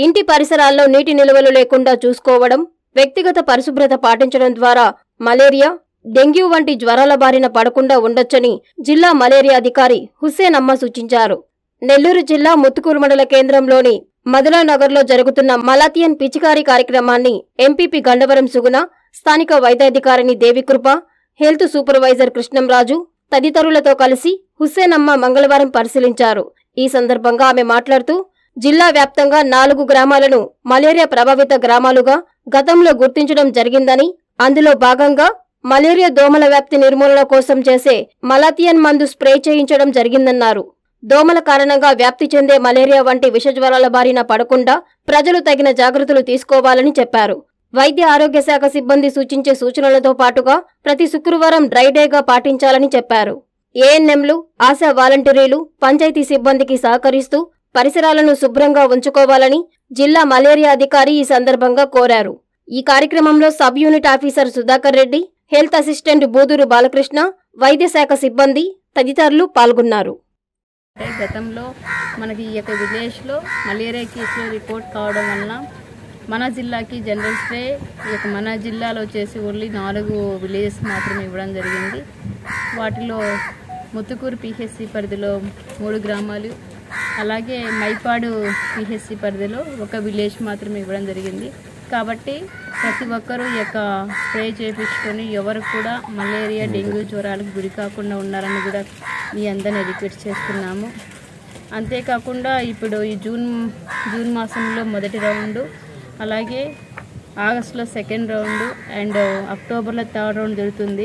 ఇంటి పరిసరాల్లో నీటి నిల్వలు లేకుండా చూసుకోవడం వ్యక్తిగత పరిశుభ్రత పాటించడం ద్వారా మలేరియా డెంగ్యూ వంటి జ్వరాల బారిన పడకుండా ఉండొచ్చని జిల్లా మలేరియా అధికారి హుస్సేన్ అమ్మ సూచించారు నెల్లూరు జిల్లా ముత్తుకూరు మండల కేంద్రంలోని మధురానగర్లో జరుగుతున్న మలాతియన్ పిచికారీ కార్యక్రమాన్ని ఎంపీపీ గండవరం సుగుణ స్థానిక వైద్యాధికారిని దేవికృప హెల్త్ సూపర్వైజర్ కృష్ణంరాజు తదితరులతో కలిసి హుస్సేనమ్మ మంగళవారం పరిశీలించారు ఈ సందర్భంగా ఆమె మాట్లాడుతూ జిల్లా వ్యాప్తంగా నాలుగు గ్రామాలను మలేరియా ప్రభావిత గ్రామాలుగా గతంలో గుర్తించడం జరిగిందని అందులో భాగంగా మలేరియా దోమల వ్యాప్తి నిర్మూలన కోసం చేసే మలాతియన్ మందు స్ప్రే చేయించడం జరిగిందన్నారు దోమల కారణంగా వ్యాప్తి చెందే మలేరియా వంటి విషజ్వరాల బారిన పడకుండా ప్రజలు తగిన జాగ్రత్తలు తీసుకోవాలని చెప్పారు వైద్య ఆరోగ్య శాఖ సిబ్బంది సూచించే సూచనలతో పాటుగా ప్రతి శుక్రవారం డ్రై డేగా పాటించాలని చెప్పారు ఏఎన్ఎంలు ఆశా వాలంటీర్లు పంచాయతీ సిబ్బందికి సహకరిస్తూ పరిసరాలను శుభ్రంగా ఉంచుకోవాలని జిల్లా మలేరియా అధికారి ఈ సందర్భంగా కోరారు ఈ కార్యక్రమంలో sub unit officer Sudhakar Reddy health assistant Budur Balakrishna వైద్య శాఖ సిబ్బంది తదితరులు పాల్గొన్నారు అంటే గతంలో మనకి ఈ యొక్క విలేజ్లో మలేరియా కేసులు రిపోర్ట్ కావడం వలన మన జిల్లాకి జనరల్ స్ప్రే ఈ యొక్క మన జిల్లాలో వచ్చేసి ఓన్లీ నాలుగు విలేజెస్ మాత్రమే ఇవ్వడం జరిగింది వాటిలో ముత్తుకూరు పిహెచ్సి పరిధిలో మూడు గ్రామాలు అలాగే మైపాడు పిహెచ్సి పరిధిలో ఒక విలేజ్ మాత్రమే ఇవ్వడం జరిగింది కాబట్టి ప్రతి ఒక్కరూ ఈ యొక్క స్ప్రే చేయించుకొని ఎవరు కూడా మలేరియా డెంగ్యూ జ్వరాలకు గురి కాకుండా ఉన్నారని కూడా మీ అందరిని రిక్వెస్ట్ చేస్తున్నాము అంతేకాకుండా ఇప్పుడు ఈ జూన్ జూన్ మాసంలో మొదటి రౌండు అలాగే ఆగస్టులో సెకండ్ రౌండ్ అండ్ అక్టోబర్లో థర్డ్ రౌండ్ జరుగుతుంది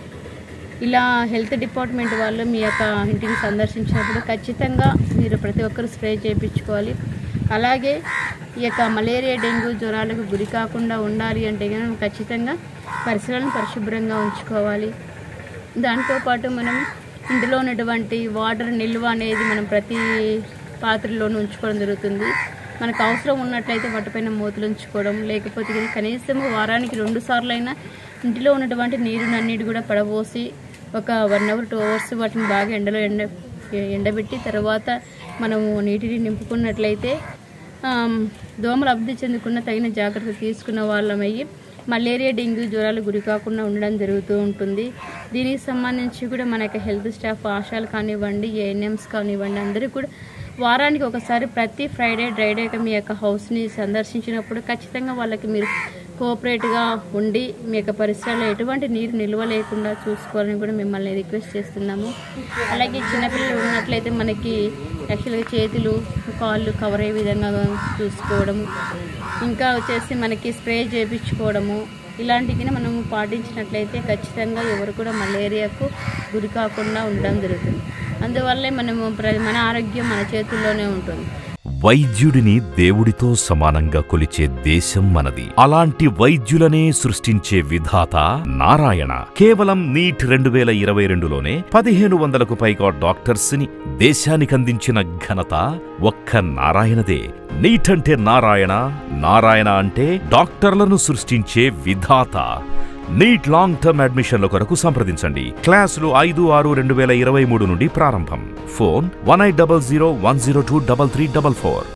ఇలా హెల్త్ డిపార్ట్మెంట్ వాళ్ళు మీ యొక్క ఇంటిని సందర్శించినప్పుడు ఖచ్చితంగా మీరు ప్రతి ఒక్కరు స్ప్రే చేయించుకోవాలి అలాగే ఈ యొక్క మలేరియా డెంగ్యూ జ్వరాలకు గురి కాకుండా ఉండాలి అంటే కనుక ఖచ్చితంగా పరిసరాలను పరిశుభ్రంగా ఉంచుకోవాలి దాంతోపాటు మనం ఇందులో ఉన్నటువంటి వాటర్ నిల్వ అనేది మనం ప్రతి పాత్రలోనూ ఉంచుకోవడం జరుగుతుంది మనకు అవసరం ఉన్నట్లయితే వాటిపైన మూతలు ఉంచుకోవడం లేకపోతే కనుక కనీసం వారానికి రెండు సార్లు అయినా ఇంటిలో ఉన్నటువంటి నీరునన్నిటి కూడా పడబోసి ఒక వన్ అవర్ టూ అవర్స్ వాటిని బాగా ఎండలో ఎండ ఎండబెట్టి తర్వాత మనము నీటిని నింపుకున్నట్లయితే ఆమ్, దోమలు అభివృద్ధి చెందుకున్న తగిన జాగ్రత్త తీసుకున్న వాళ్ళమయ్యి మలేరియా డెంగ్యూ జ్వరాలు గురి కాకుండా ఉండడం జరుగుతూ ఉంటుంది దీనికి సంబంధించి కూడా మన యొక్క హెల్త్ స్టాఫ్ ఆశాలు కానివ్వండి ఏఎన్ఎంస్ కానివ్వండి అందరూ కూడా వారానికి ఒకసారి ప్రతి ఫ్రైడే డ్రైడేగా మీ యొక్క హౌస్ని సందర్శించినప్పుడు ఖచ్చితంగా వాళ్ళకి మీరు కోఆపరేట్గా ఉండి మీ యొక్క పరిసరాల్లో ఎటువంటి నీరు నిల్వ లేకుండా చూసుకోవాలని కూడా మిమ్మల్ని రిక్వెస్ట్ చేస్తున్నాము అలాగే చిన్నపిల్లలు ఉన్నట్లయితే మనకి యాక్చువల్గా చేతులు కాళ్ళు కవర్ అయ్యే విధంగా చూసుకోవడము ఇంకా వచ్చేసి మనకి స్ప్రే చేయించుకోవడము ఇలాంటివి మనము పాటించినట్లయితే ఖచ్చితంగా ఎవరు కూడా మలేరియాకు గురి కాకుండా ఉండడం జరుగుతుంది అందువల్లే మనము ప్ర- మన ఆరోగ్యం మన చేతుల్లోనే ఉంటుంది వైద్యుడిని దేవుడితో సమానంగా కొలిచే దేశం మనది అలాంటి వైద్యులనే సృష్టించే విధాత నారాయణ కేవలం నీట్ రెండు వేల ఇరవై రెండులోనే పదిహేను వందలకు పైగా డాక్టర్స్ ని దేశానికి అందించిన ఘనత ఒక్క నారాయణదే నీట్ అంటే నారాయణ నారాయణ అంటే డాక్టర్లను సృష్టించే విధాత నీట్ లాంగ్ టర్మ్ అడ్మిషన్ల కొరకు సంప్రదించండి క్లాసులు ఐదు ఆరు రెండు వేల ఇరవై మూడు నుండి ప్రారంభం phone one eight double zero one zero two double three double four